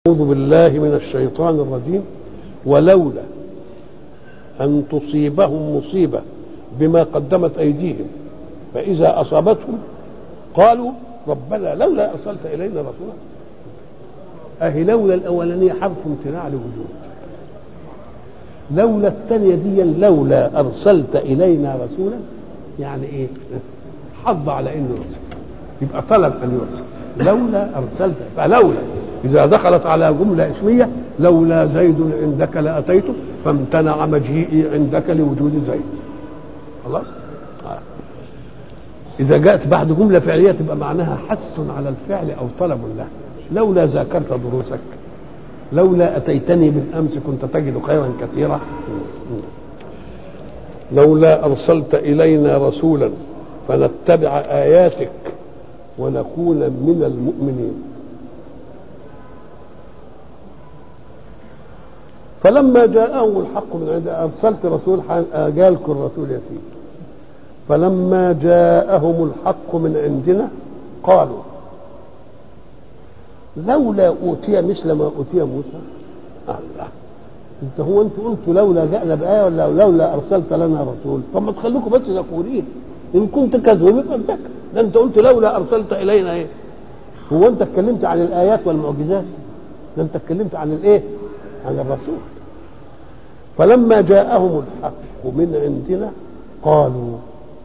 أعوذ بالله من الشيطان الرجيم ولولا أن تصيبهم مصيبة بما قدمت أيديهم فإذا أصابتهم قالوا ربنا لولا أرسلت إلينا رسولا أهي لولا الأولانية حرف امتناع لوجود لولا الثانية دي لولا أرسلت إلينا رسولا يعني إيه حض على إنه يرسل يبقى طلب أن يرسل لولا أرسلت فلولا إذا دخلت على جملة اسمية لولا زيد عندك لأتيته فامتنع مجيئي عندك لوجود زيد خلاص آه. إذا جاءت بعد جملة فعلية تبقى معناها حث على الفعل أو طلب له لولا ذاكرت دروسك لولا أتيتني بالأمس كنت تجد خيرا كثيرا لولا أرسلت إلينا رسولا فنتبع آياتك ونكون من المؤمنين فلما جاءهم الحق من عند ارسلت رسول جالكم الرسول يا سيدي فلما جاءهم الحق من عندنا قالوا لولا اوتي مثل ما اوتي موسى الله انت هو انت قلتوا لولا جاءنا بايه ولا لولا ارسلت لنا رسول طب ما تخليكم بس ذكورين ان كنت كذوب يبقى ذكر ده انت قلت لولا ارسلت الينا ايه هو انت اتكلمت عن الايات والمعجزات ده انت اتكلمت عن الايه عن الرسول فلما جاءهم الحق من عندنا قالوا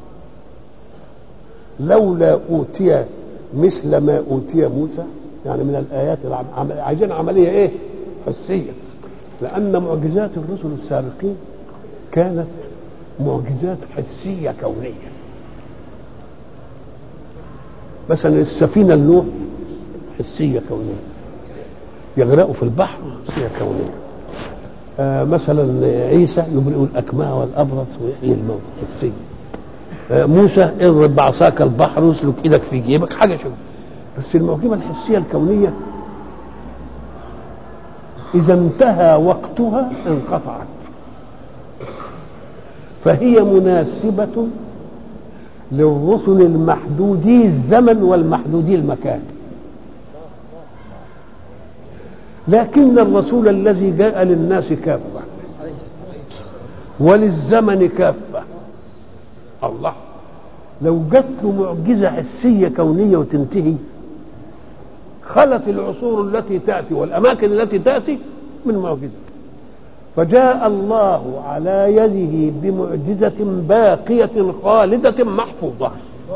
لولا اوتي مثل ما اوتي موسى يعني من الايات العم... عايزين عمليه ايه حسيه لان معجزات الرسل السابقين كانت معجزات حسيه كونيه مثلا السفينه النوح حسيه كونيه يغرقوا في البحر حسيه كونيه آه مثلا عيسى يبرئ الاكمه والابرص ويحيي الموت حسيه آه موسى اضرب بعصاك البحر واسلك ايدك في جيبك حاجه شو بس الموهبه الحسيه الكونيه اذا انتهى وقتها انقطعت فهي مناسبه للرسل المحدودي الزمن والمحدودي المكان لكن الرسول الذي جاء للناس كافة وللزمن كافة الله لو جت له معجزة حسية كونية وتنتهي خلت العصور التي تأتي والأماكن التي تأتي من معجزة فجاء الله على يده بمعجزة باقية خالدة محفوظة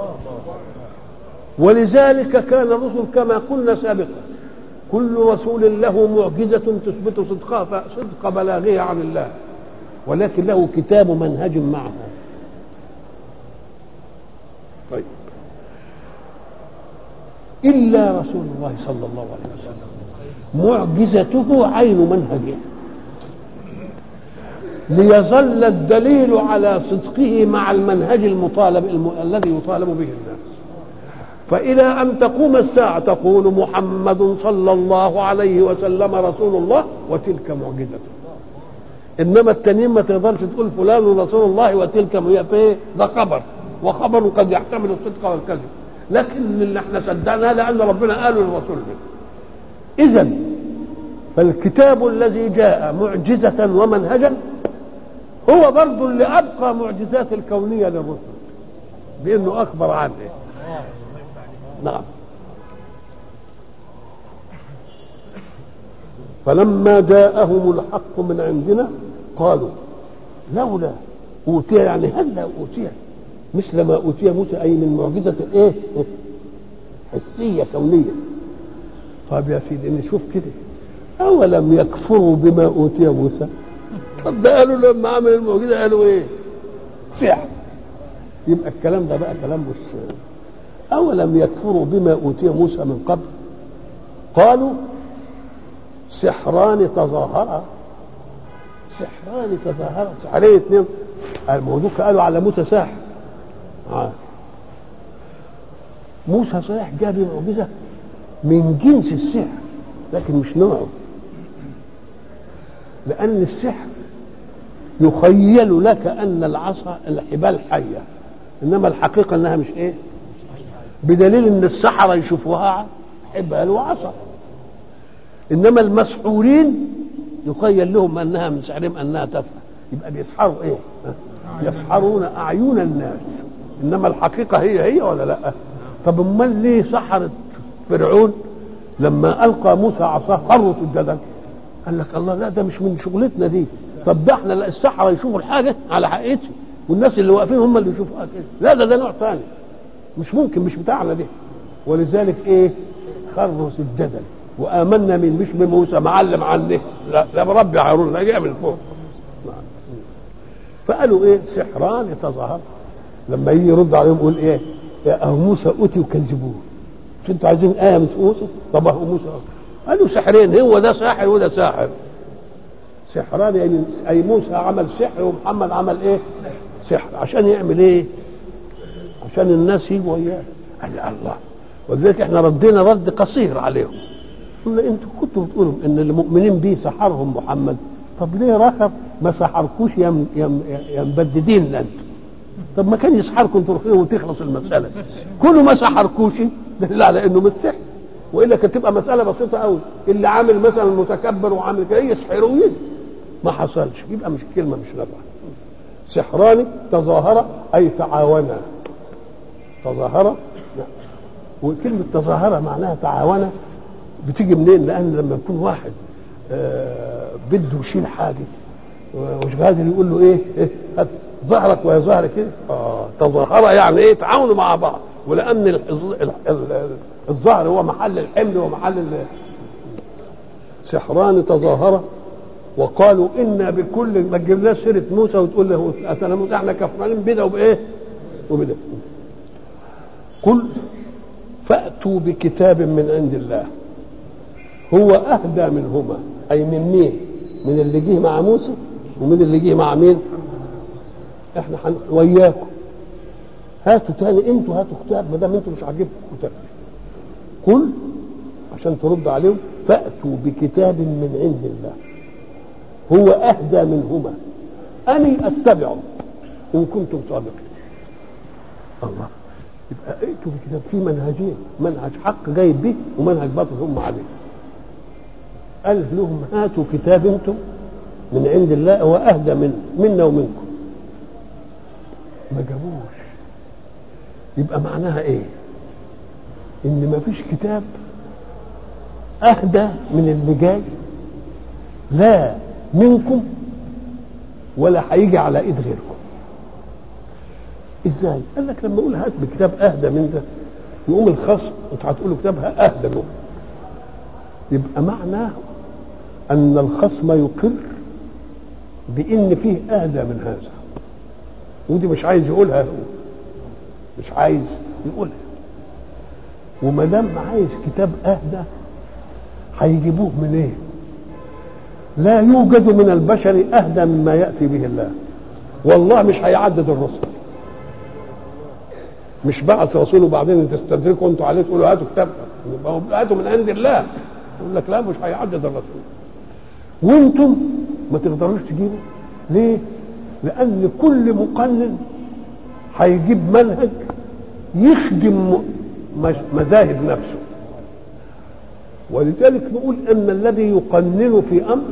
ولذلك كان الرسل كما قلنا سابقا كل رسول له معجزة تثبت صدقها صدق بلاغه عن الله ولكن له كتاب منهج معه طيب إلا رسول الله صلى الله عليه وسلم معجزته عين منهجه ليظل الدليل على صدقه مع المنهج المطالب الم... الذي يطالب به الناس فإلى أن تقوم الساعة تقول محمد صلى الله عليه وسلم رسول الله وتلك معجزته إنما التانيين ما تقدرش تقول فلان رسول الله وتلك في ده خبر وخبر قد يحتمل الصدق والكذب لكن اللي احنا صدقناه لأن ربنا قاله للرسول به إذا فالكتاب الذي جاء معجزة ومنهجا هو برضه اللي أبقى معجزات الكونية للرسل بأنه أخبر عنه نعم فلما جاءهم الحق من عندنا قالوا لولا أوتي يعني هلا أوتي مثل ما أوتي موسى أي من معجزة الإيه؟ حسية كونية طيب يا سيدي نشوف كده أولم يكفروا بما أوتي موسى طب ده قالوا لما عمل المعجزة قالوا إيه؟ سحر يبقى الكلام ده بقى كلام مش أولم يكفروا بما أوتي موسى من قبل قالوا سحران تظاهرا سحران تظاهرا سحرين اثنين الموضوع قالوا على موسى ساحر آه. موسى صحيح جاب معجزة من جنس السحر لكن مش نوعه لأن السحر يخيل لك أن العصا الحبال حية إنما الحقيقة أنها مش إيه بدليل ان السحرة يشوفوها حبال وعصا انما المسحورين يخيل لهم انها من سحرهم انها تسحر يبقى بيسحروا ايه يسحرون اعين الناس انما الحقيقه هي هي ولا لا طب امال ليه سحرت فرعون لما القى موسى عصاه خروا سجدا قال لك الله لا ده مش من شغلتنا دي طب ده احنا السحره يشوفوا الحاجه على حقيقتها والناس اللي واقفين هم اللي يشوفوها كده لا ده ده نوع ثاني مش ممكن مش بتاعنا دي ولذلك ايه خروا سجدا وامنا من مش بموسى معلم عنه لا ده بربي هارون لا جاء من فوق فقالوا ايه سحران يتظاهر لما يجي يرد عليهم يقول ايه يا اهو موسى اوتي وكذبوه مش انتوا عايزين ايه من موسى طب اهو موسى قالوا سحرين هو ده ساحر وده ساحر سحران يعني اي موسى عمل سحر ومحمد عمل ايه سحر عشان يعمل ايه عشان الناس يجوا وياه قال الله ولذلك احنا ردينا رد قصير عليهم قلنا انتوا كنتوا بتقولوا ان المؤمنين به سحرهم محمد طب ليه رخب ما سحركوش يا يا مبددين انتم طب ما كان يسحركم تروحوا وتخلص المساله كله ما سحركوش دليل على انه مش سحر والا كانت تبقى مساله بسيطه قوي اللي عامل مثلا متكبر وعامل كده يسحره ويجي ما حصلش يبقى مش كلمه مش نافعه سحران تظاهر اي تعاونا تظاهر لا. وكلمه تظاهر معناها تعاونا بتيجي منين لان لما يكون واحد آه بده يشيل حاجه ومش قادر يقول له ايه, إيه هات ظهرك ويا ظهرك كده اه تظاهر يعني ايه تعاونوا مع بعض ولان الظهر هو محل الحمل ومحل سحران تظاهر وقالوا انا بكل ما تجيبناش سيره موسى وتقول له اتنا موسى احنا كفرانين بده وبايه؟ وبده قل فاتوا بكتاب من عند الله هو اهدى منهما اي من مين؟ من اللي جه مع موسى ومن اللي جه مع مين؟ احنا حن... وياكم هاتوا تاني انتوا هاتوا كتاب ما دام انتوا مش عاجبكم كتاب قل عشان ترد عليهم فاتوا بكتاب من عند الله هو اهدى منهما اني اتبعه ان كنتم صادقين الله يبقى ائتوا بكتاب في منهجين منهج حق جايب به ومنهج باطل هم عليه قال لهم هاتوا كتاب انتم من عند الله هو اهدى من منا ومنكم ما جابوش يبقى معناها ايه ان ما فيش كتاب اهدى من اللي جاي لا منكم ولا هيجي على ايد غيركم ازاي قال لك لما اقول هات بكتاب اهدى من ده يقوم الخصم انت هتقولوا كتابها اهدى منه يبقى معناه ان الخصم يقر بان فيه اهدى من هذا ودي مش عايز يقولها هو مش عايز يقولها وما دام عايز كتاب اهدى هيجيبوه منين إيه؟ لا يوجد من البشر اهدى مما ياتي به الله والله مش هيعدد الرسل مش بعث رسوله بعدين تستدركوا انتوا عليه تقولوا هاتوا كتاب هاتوا من عند الله يقول لك لا مش هيعدد الرسول وانتم ما تقدروش تجيبوا ليه؟ لان كل مقنن هيجيب منهج يخدم مذاهب نفسه ولذلك نقول ان الذي يقنن في امر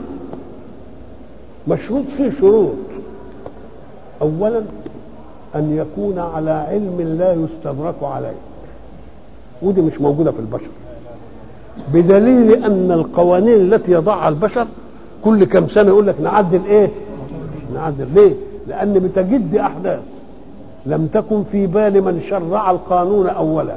مشروط فيه شروط اولا ان يكون على علم لا يستدرك عليه ودي مش موجوده في البشر بدليل ان القوانين التي يضعها البشر كل كم سنه يقول لك نعدل ايه نعدل ليه لان بتجد احداث لم تكن في بال من شرع القانون اولا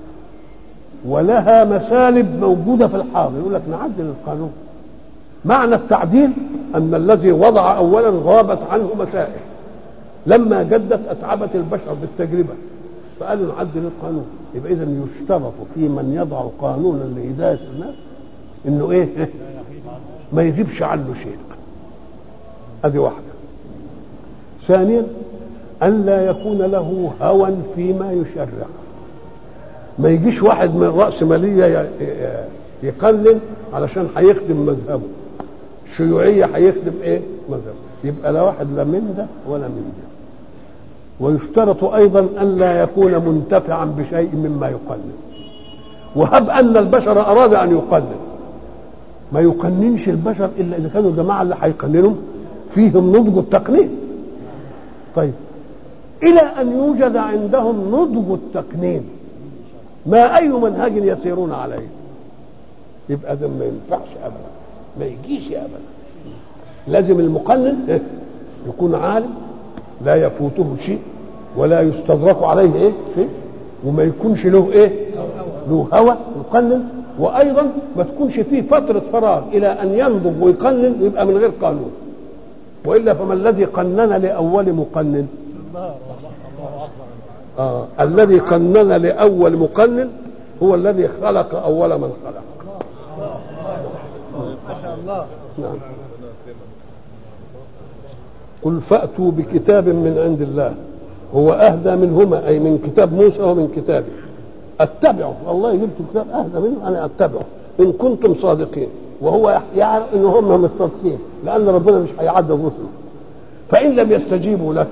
ولها مسالب موجوده في الحاضر يقول لك نعدل القانون معنى التعديل ان الذي وضع اولا غابت عنه مسائل لما جدت اتعبت البشر بالتجربه فقالوا نعدل القانون يبقى اذا يشترط في من يضع قانونا لهدايه الناس انه ايه ما يجيبش عنه شيء هذه واحده ثانيا أن لا يكون له هوى فيما يشرع ما يجيش واحد من رأس مالية يقنن علشان هيخدم مذهبه الشيوعية هيخدم ايه مذهبه يبقى لا واحد لا من ده ولا من ده ويشترط أيضا أن لا يكون منتفعا بشيء مما يقنن وهب أن البشر أراد أن يقنن ما يقننش البشر الا اذا كانوا الجماعه اللي هيقننهم فيهم نضج التقنين طيب الى ان يوجد عندهم نضج التقنين ما اي منهج يسيرون عليه يبقى ده ما ينفعش ابدا ما يجيش ابدا لازم المقنن يكون عالم لا يفوته شيء ولا يستدرك عليه ايه شيء وما يكونش له ايه له هوى يقنن وايضا ما تكونش فيه فتره فراغ الى ان ينضج ويقنن ويبقى من غير قانون والا فما الذي قنن لاول مقنن آه. الذي قنن لاول مقنن هو الذي خلق اول من خلق ما شاء الله نعم قل فأتوا بكتاب من عند الله هو أهدى منهما أي من كتاب موسى ومن كتابه أتبعه والله جبت كتاب أهدى منه أنا أتبعه إن كنتم صادقين وهو يعرف إن هم مش صادقين لأن ربنا مش هيعدد رسله فإن لم يستجيبوا لك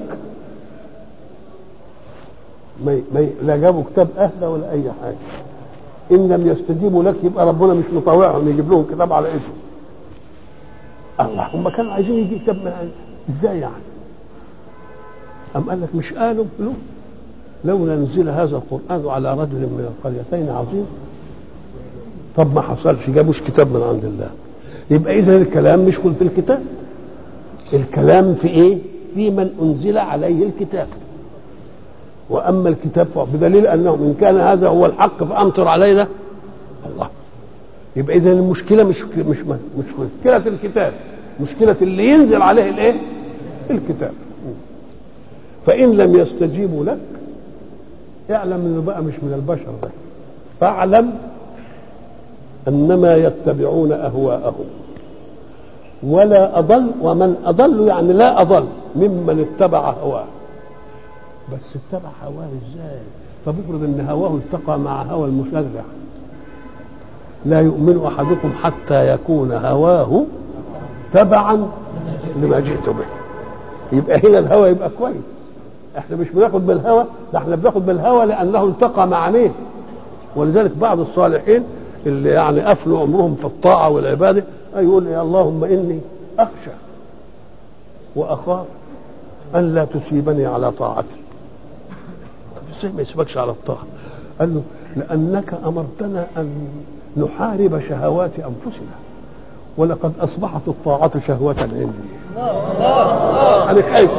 ما ما لا جابوا كتاب أهدى ولا أي حاجة إن لم يستجيبوا لك يبقى ربنا مش مطاوعهم يجيب لهم كتاب على إيدهم الله هم كانوا عايزين يجي كتاب من عند ازاي يعني أم قال لك مش قالوا له لولا نزل هذا القرآن على رجل من القريتين عظيم طب ما حصلش جابوش كتاب من عند الله يبقى إذا الكلام مش في الكتاب الكلام في إيه؟ في من أنزل عليه الكتاب وأما الكتاب بدليل أنه إن كان هذا هو الحق فأمطر علينا الله يبقى إذا المشكلة مش مش مش مشكلة الكتاب مشكلة اللي ينزل عليه الايه؟ الكتاب. فإن لم يستجيبوا لك اعلم انه بقى مش من البشر ده. فاعلم انما يتبعون اهواءهم. ولا اضل ومن اضل يعني لا اضل ممن اتبع هواه. بس اتبع هواه ازاي؟ طب افرض ان هواه التقى مع هوى المشرع. لا يؤمن احدكم حتى يكون هواه تبعا لما جئت به يبقى هنا الهوى يبقى كويس احنا مش بناخد بالهوى ده احنا بناخد بالهوى لانه التقى مع مين ولذلك بعض الصالحين اللي يعني افنوا عمرهم في الطاعه والعباده يقول يا اللهم اني اخشى واخاف ان لا تصيبني على طاعتي طب ازاي ما يسيبكش على الطاعه قال له لانك امرتنا ان نحارب شهوات انفسنا ولقد اصبحت الطاعه شهوه عندي انا خايف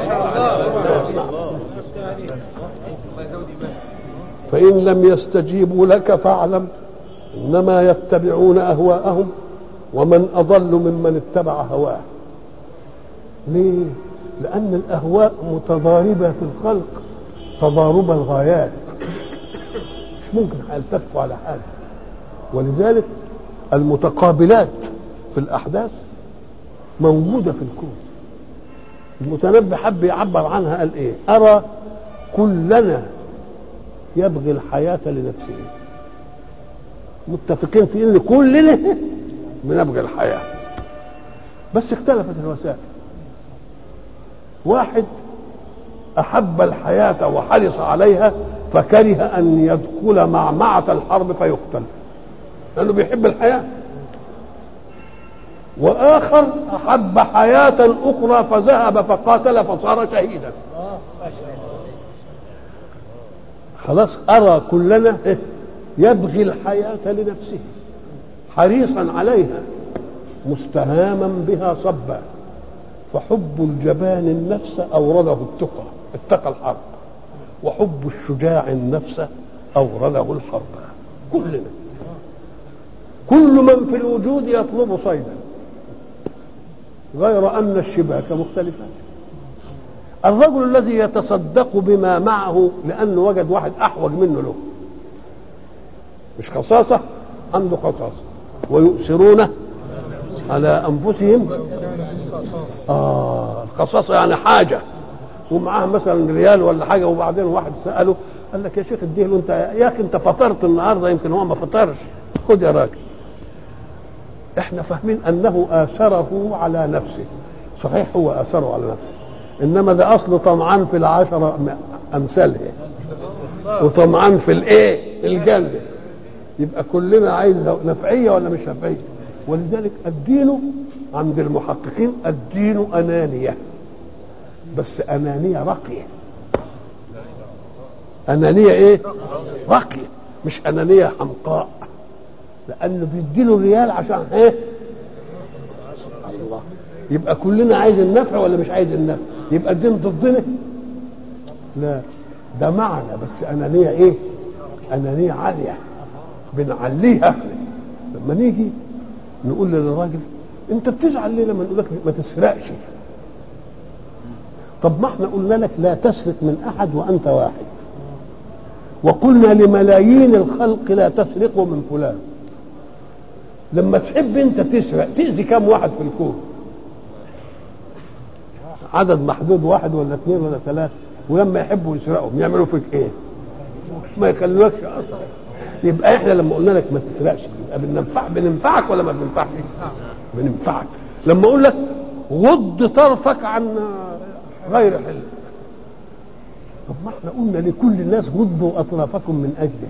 فان لم يستجيبوا لك فاعلم انما يتبعون اهواءهم ومن اضل ممن اتبع هواه ليه لان الاهواء متضاربه في الخلق تضارب الغايات مش ممكن هيلتفوا على حاجه ولذلك المتقابلات في الأحداث موجودة في الكون المتنبي حب يعبر عنها قال إيه أرى كلنا يبغي الحياة لنفسه متفقين في إن كلنا بنبغي الحياة بس اختلفت الوسائل واحد أحب الحياة وحرص عليها فكره أن يدخل معمعة الحرب فيقتل لأنه بيحب الحياة وآخر أحب حياة أخرى فذهب فقاتل فصار شهيدا خلاص أرى كلنا يبغي الحياة لنفسه حريصا عليها مستهاما بها صبا فحب الجبان النفس أورده التقى اتقى الحرب وحب الشجاع النفس أورده الحرب كلنا كل من في الوجود يطلب صيدا غير أن الشباك مختلفات الرجل الذي يتصدق بما معه لأنه وجد واحد أحوج منه له مش خصاصة عنده خصاصة ويؤثرون على أنفسهم آه الخصاصة يعني حاجة ومعاه مثلا ريال ولا حاجة وبعدين واحد سأله قال لك يا شيخ اديه له انت يا اخي انت فطرت النهارده يمكن هو ما فطرش خد يا راجل احنا فاهمين انه اثره على نفسه صحيح هو اثره على نفسه انما ده اصله طمعان في العشره امثالها وطمعان في الايه الجنه يبقى كلنا عايز نفعيه ولا مش نفعيه ولذلك الدين عند المحققين الدين أنانية بس أنانية راقية أنانية إيه؟ راقية مش أنانية حمقاء لأنه بيديله الريال عشان إيه؟ الله يبقى كلنا عايز النفع ولا مش عايز النفع؟ يبقى الدين ضدنا؟ لا ده معنى بس أنانية إيه؟ أنانية عالية بنعليها لما نيجي نقول للراجل انت بتزعل ليه لما نقول لك ما تسرقش طب ما احنا قلنا لك لا تسرق من احد وانت واحد وقلنا لملايين الخلق لا تسرقوا من فلان لما تحب انت تسرق تاذي كم واحد في الكون عدد محدود واحد ولا اثنين ولا ثلاثه ولما يحبوا يسرقهم يعملوا فيك ايه ما يخلوكش اصلا يبقى احنا لما قلنا لك ما تسرقش يبقى بننفع بننفعك ولا ما بننفعش بننفعك لما اقول لك غض طرفك عن غير حل طب ما احنا قلنا لكل الناس غضوا اطرافكم من اجله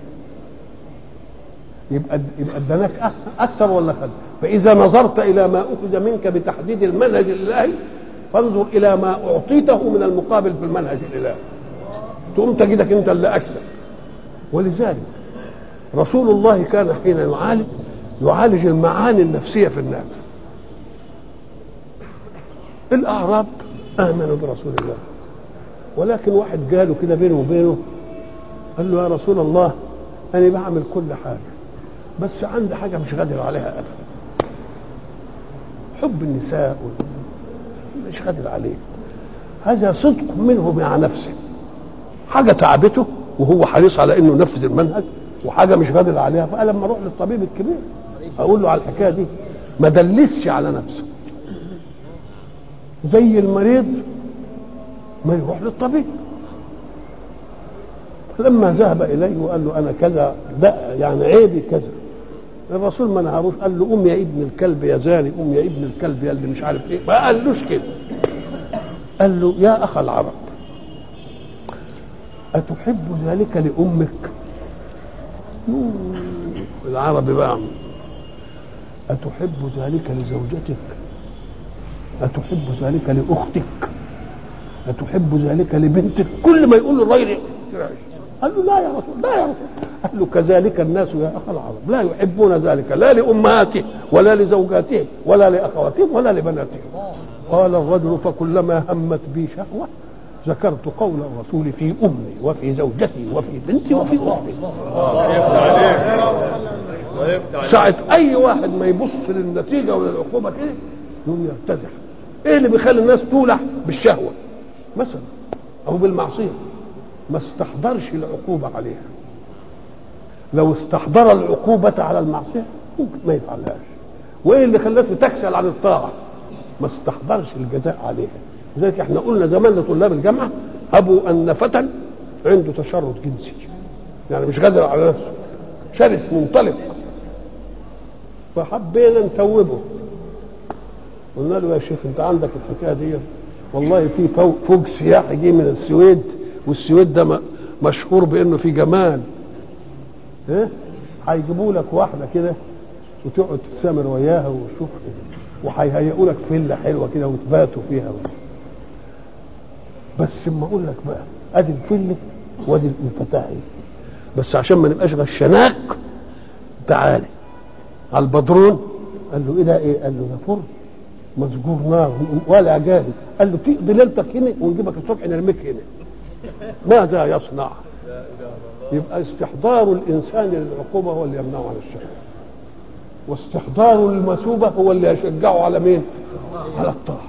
يبقى يبقى اداناك احسن اكثر ولا خل فاذا نظرت الى ما اخذ منك بتحديد المنهج الالهي فانظر الى ما اعطيته من المقابل في المنهج الالهي تقوم تجدك انت اللي اكثر ولذلك رسول الله كان حين يعالج يعالج المعاني النفسيه في الناس الاعراب امنوا برسول الله ولكن واحد جاله كده بينه وبينه قال له يا رسول الله انا بعمل كل حاجه بس عندي حاجه مش قادر عليها ابدا حب النساء مش قادر عليه هذا صدق منه مع نفسه حاجه تعبته وهو حريص على انه ينفذ المنهج وحاجه مش قادر عليها فقال لما اروح للطبيب الكبير اقول له على الحكايه دي ما دلسش على نفسه زي المريض ما يروح للطبيب فلما ذهب اليه وقال له انا كذا ده يعني عيبي كذا الرسول ما نهاروش قال له قوم يا ابن الكلب يا زاني قوم يا ابن الكلب يا اللي مش عارف ايه ما قالوش كده قال له يا اخ العرب أتحب ذلك لأمك العربي بقى أتحب ذلك لزوجتك أتحب ذلك لأختك أتحب ذلك لبنتك كل ما يقول الراجل قال له لا يا رسول لا يا رسول قال له كذلك الناس يا أخ العرب لا يحبون ذلك لا لأمهاتهم ولا لزوجاتهم ولا لأخواتهم ولا لبناتهم قال الرجل فكلما همت بي شهوة ذكرت قول الرسول في امي وفي زوجتي وفي بنتي وفي اختي ساعة أي واحد ما يبص للنتيجة وللعقوبة كده يقوم يرتدح إيه اللي بيخلي الناس تولع بالشهوة مثلا أو بالمعصية ما استحضرش العقوبة عليها لو استحضر العقوبة على المعصية ممكن ما يفعلهاش وإيه اللي خلاته تكسل عن الطاعة ما استحضرش الجزاء عليها لذلك احنا قلنا زمان لطلاب الجامعه ابوا ان فتى عنده تشرد جنسي يعني مش قادر على نفسه شرس منطلق فحبينا نتوبه قلنا له يا شيخ انت عندك الحكايه دي والله في فوق سياحي جه من السويد والسويد ده مشهور بانه في جمال ايه هيجيبوا لك واحده كده وتقعد تسامر وياها وتشوف وهيهيئوا لك فيلا حلوه كده وتباتوا فيها بس اما اقول لك بقى ادي الفله وادي الفتاحي بس عشان ما نبقاش غشناك تعالى على البدرون قال له ايه ده ايه قال له ده فرن مسجور نار ولا جاهز قال له تقضي ليلتك هنا ونجيبك الصبح نرميك هنا ماذا يصنع يبقى استحضار الانسان للعقوبه هو اللي يمنعه عن الشر واستحضار المثوبه هو اللي يشجعه على مين على الطاعه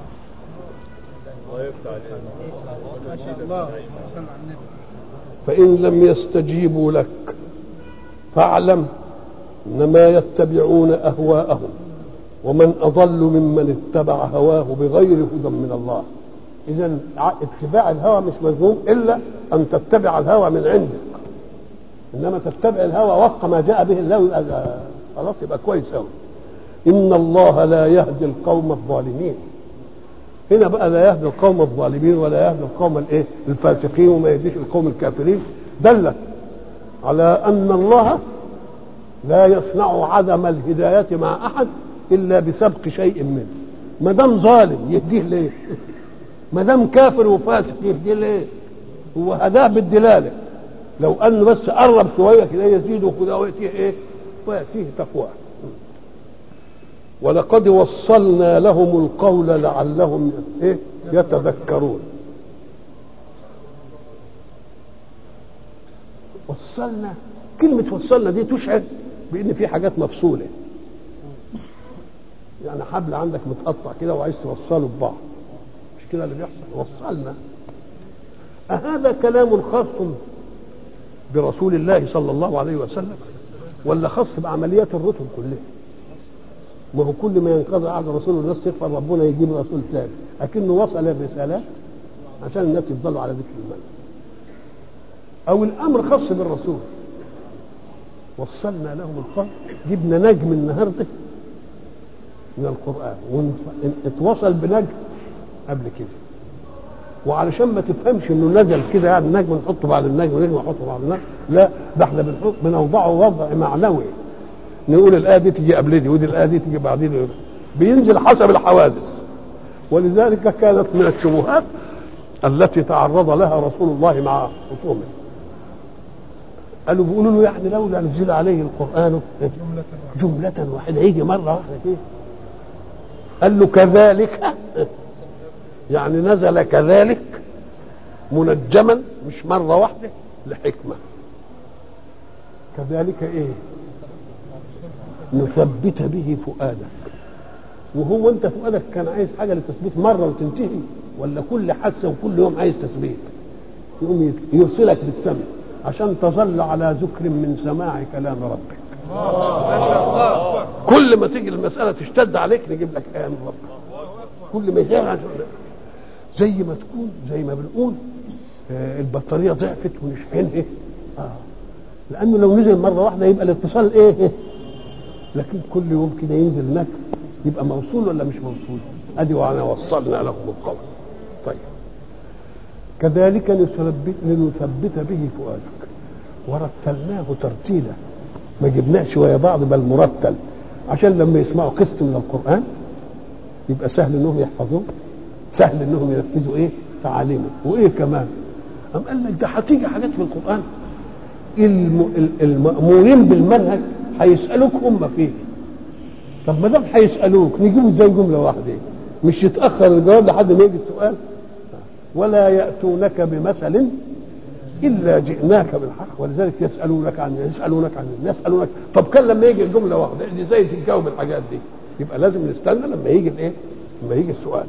فإن لم يستجيبوا لك فاعلم إنما يتبعون أهواءهم ومن أضل ممن اتبع هواه بغير هدى من الله إذا اتباع الهوى مش مذموم إلا أن تتبع الهوى من عندك إنما تتبع الهوى وفق ما جاء به الله خلاص يبقى كويس أوي إن الله لا يهدي القوم الظالمين هنا بقى لا يهدي القوم الظالمين ولا يهدي القوم الايه الفاسقين وما يهديش القوم الكافرين دلت على ان الله لا يصنع عدم الهدايه مع احد الا بسبق شيء منه ما دام ظالم يهديه ليه ما دام كافر وفاسق يهديه ليه هو هداه بالدلاله لو انه بس قرب شويه كده يزيده كده وياتيه ايه وياتيه تقواه ولقد وصلنا لهم القول لعلهم ايه يتذكرون وصلنا كلمة وصلنا دي تشعر بأن في حاجات مفصولة يعني حبل عندك متقطع كده وعايز توصله ببعض مش كده اللي بيحصل وصلنا أهذا كلام خاص برسول الله صلى الله عليه وسلم ولا خاص بعمليات الرسل كلها ما هو كل ما ينقضي عهد رسول الناس تغفر ربنا يجيب رسول ثاني لكنه وصل الرسالات عشان الناس يفضلوا على ذكر الملك او الامر خاص بالرسول وصلنا لهم القول جبنا نجم النهارده من القران واتوصل بنجم قبل كده وعلشان ما تفهمش انه نزل كده يعني نجم نحطه بعد النجم ونجم نحطه بعد النجم لا ده احنا بنحط بنوضعه وضع معنوي نقول الايه دي تيجي قبل دي ودي الايه دي تيجي بعد دي بينزل حسب الحوادث ولذلك كانت من الشبهات التي تعرض لها رسول الله مع خصومه قالوا بيقولوا له يعني لولا نزل عليه القران جملة واحدة يجي مرة واحدة كده قال له كذلك يعني نزل كذلك منجما مش مرة واحدة لحكمة كذلك ايه نثبت به فؤادك وهو انت فؤادك كان عايز حاجة للتثبيت مرة وتنتهي ولا كل حادثة وكل يوم عايز تثبيت يقوم يرسلك بالسمع عشان تظل على ذكر من سماع كلام ربك كل ما تيجي المسألة تشتد عليك نجيب لك آية من ربك كل ما يشتغل زي ما تكون زي ما بنقول آه البطارية ضعفت ونشحنها آه. لأنه لو نزل مرة واحدة يبقى الاتصال إيه لكن كل يوم كده ينزل هناك يبقى موصول ولا مش موصول ادي وانا وصلنا لكم القول طيب كذلك نثبت لنثبت به فؤادك ورتلناه ترتيلا ما جبناش ويا بعض بل مرتل عشان لما يسمعوا قسط من القران يبقى سهل انهم يحفظوه سهل انهم ينفذوا ايه تعاليمه وايه كمان أم قال لك ده هتيجي حاجات في القران المأمورين بالمنهج هيسألوك هم فيه طب ما دام هيسألوك نجيبه ازاي جملة واحدة مش يتأخر الجواب لحد ما يجي السؤال ولا يأتونك بمثل إلا جئناك بالحق ولذلك يسألونك عن يسألونك عن يسألونك طب كان لما يجي الجملة واحدة ازاي تتجاوب الحاجات دي يبقى لازم نستنى لما يجي الايه لما يجي السؤال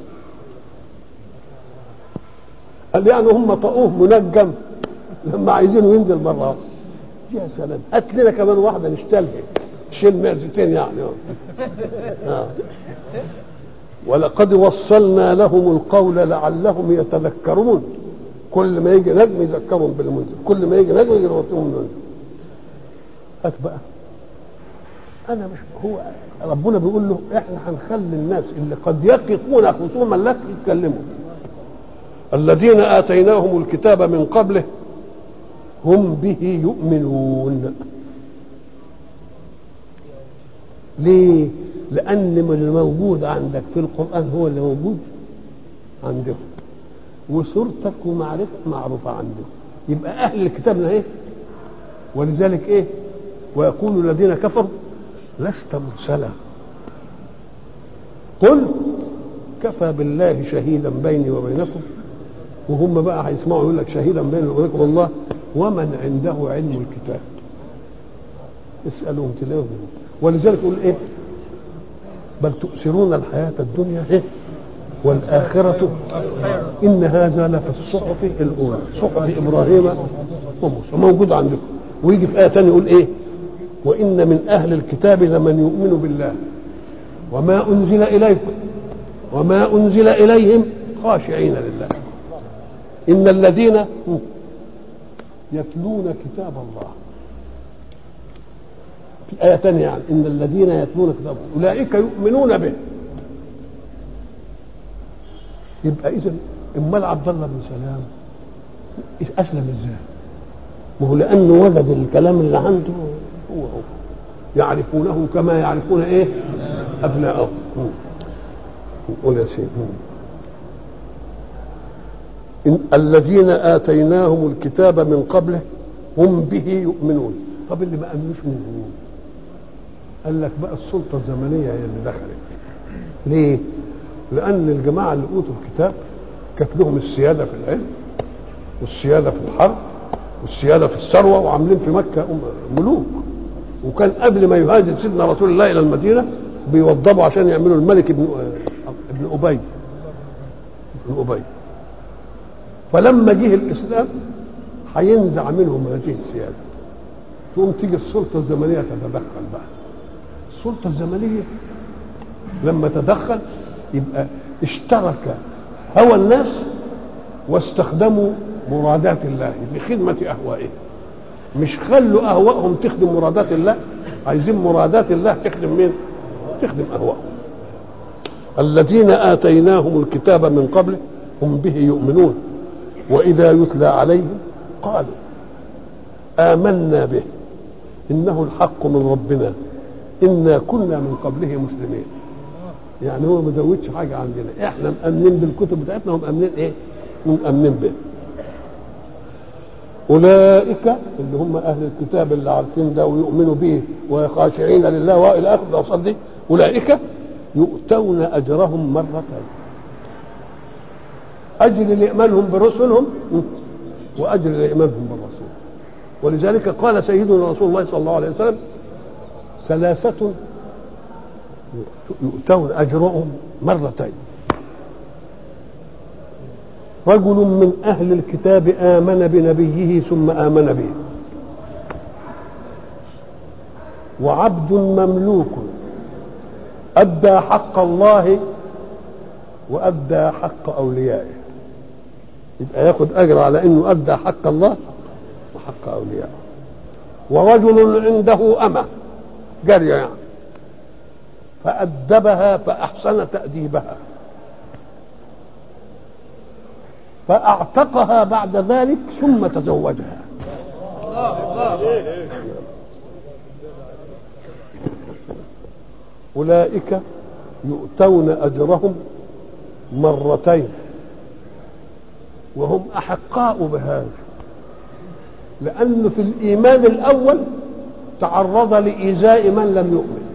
قال يعني هم طقوه منجم لما عايزينه ينزل مرة واحدة يا سلام هات لنا كمان واحدة نشتلها شيل معزتين يعني آه. ولقد وصلنا لهم القول لعلهم يتذكرون كل ما يجي نجم يذكرهم بالمنزل كل ما يجي نجم يذكرهم بالمنزل هات بقى انا مش هو ربنا بيقول له احنا هنخلي الناس اللي قد يقفون خصوما لك يتكلموا الذين اتيناهم الكتاب من قبله هم به يؤمنون ليه لان الموجود عندك في القران هو اللي موجود عندهم وصورتك ومعرفتك معروفه عندهم يبقى اهل الكتاب ايه ولذلك ايه ويقول الذين كفروا لست مرسلا قل كفى بالله شهيدا بيني وبينكم وهم بقى هيسمعوا يقول لك شهيدا بيني وبينكم الله ومن عنده علم الكتاب اسألهم تلاقوا ولذلك يقول ايه بل تؤثرون الحياة الدنيا إيه؟ والآخرة إن هذا لفي الصحف الأولى صحف إبراهيم وموسى موجود عندكم ويجي في آية ثانية يقول إيه وإن من أهل الكتاب لمن يؤمن بالله وما أنزل إليكم وما أنزل إليهم خاشعين لله إن الذين يتلون كتاب الله في آية ثانية يعني إن الذين يتلون كتاب الله أولئك يؤمنون به يبقى إذا أمال عبد الله بن سلام أسلم إزاي؟ ما هو لأنه وجد الكلام اللي عنده هو هو يعرفونه كما يعرفون إيه؟ أبناءهم مم. قول يا سيدي مم. إن الذين آتيناهم الكتاب من قبله هم به يؤمنون طب اللي ما أمنوش من مين قال لك بقى السلطة الزمنية هي اللي دخلت ليه لأن الجماعة اللي أوتوا الكتاب كانت لهم السيادة في العلم والسيادة في الحرب والسيادة في الثروة وعاملين في مكة أم- ملوك وكان قبل ما يهاجر سيدنا رسول الله إلى المدينة بيوضبوا عشان يعملوا الملك ابن ابن أبي ابن أبي فلما جه الاسلام هينزع منهم هذه السياده تقوم تيجي السلطه الزمنيه تتدخل بقى السلطه الزمنيه لما تدخل يبقى اشترك هوى الناس واستخدموا مرادات الله في خدمه اهوائهم مش خلوا اهوائهم تخدم مرادات الله عايزين مرادات الله تخدم مين تخدم اهوائهم الذين اتيناهم الكتاب من قبله هم به يؤمنون واذا يتلى عليهم قالوا امنا به انه الحق من ربنا انا كنا من قبله مسلمين يعني هو ما زودش حاجه عندنا احنا مامنين بالكتب بتاعتنا ومامنين ايه مامنين به اولئك اللي هم اهل الكتاب اللي عارفين ده ويؤمنوا به وخاشعين لله والى اخر الاوصاف دي اولئك يؤتون اجرهم مرتين اجر لايمانهم برسلهم واجر لايمانهم بالرسول ولذلك قال سيدنا رسول الله صلى الله عليه وسلم ثلاثة يؤتون أجرهم مرتين رجل من أهل الكتاب آمن بنبيه ثم آمن به وعبد مملوك أدى حق الله وأدى حق أوليائه يبقى ياخد أجر على إنه أدى حق الله وحق أوليائه ورجل عنده أمة جارية يعني فأدبها فأحسن تأديبها فأعتقها بعد ذلك ثم تزوجها أولئك يؤتون أجرهم مرتين وهم أحقاء بهذا لأنه في الإيمان الأول تعرض لإيذاء من لم يؤمن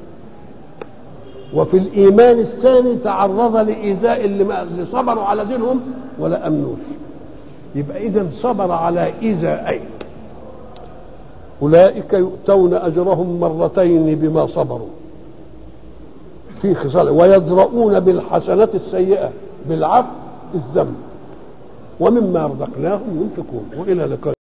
وفي الإيمان الثاني تعرض لإيذاء اللي, ما اللي صبروا على دينهم ولا أمنوش يبقى إذا صبر على إيذائين أولئك يؤتون أجرهم مرتين بما صبروا في خصال ويدرؤون بالحسنة السيئة بالعفو الذنب ومما رزقناهم ينفقون وإلى لقاء